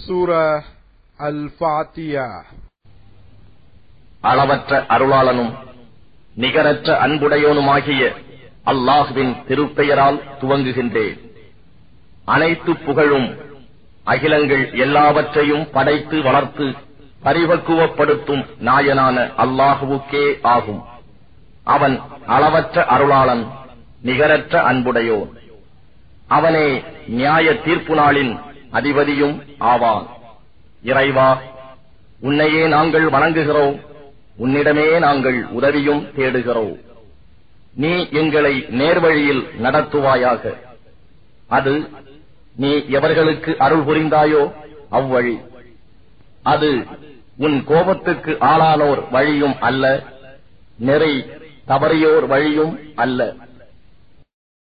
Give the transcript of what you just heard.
சூரா அல் ஃபாத்தியா அளவற்ற அருளாளனும் நிகரற்ற அன்புடையோனுமாகிய அல்லாஹுவின் திருப்பெயரால் துவங்குகின்றேன் அனைத்து புகழும் அகிலங்கள் எல்லாவற்றையும் படைத்து வளர்த்து பரிபக்குவப்படுத்தும் நாயனான அல்லாஹுவுக்கே ஆகும் அவன் அளவற்ற அருளாளன் நிகரற்ற அன்புடையோன் அவனே நியாய தீர்ப்பு நாளின் அதிபதியும் ஆவான் இறைவா உன்னையே நாங்கள் வணங்குகிறோம் உன்னிடமே நாங்கள் உதவியும் தேடுகிறோம் நீ எங்களை நேர்வழியில் நடத்துவாயாக அது நீ எவர்களுக்கு அருள் புரிந்தாயோ அவ்வழி அது உன் கோபத்துக்கு ஆளானோர் வழியும் அல்ல நெறி தவறியோர் வழியும் அல்ல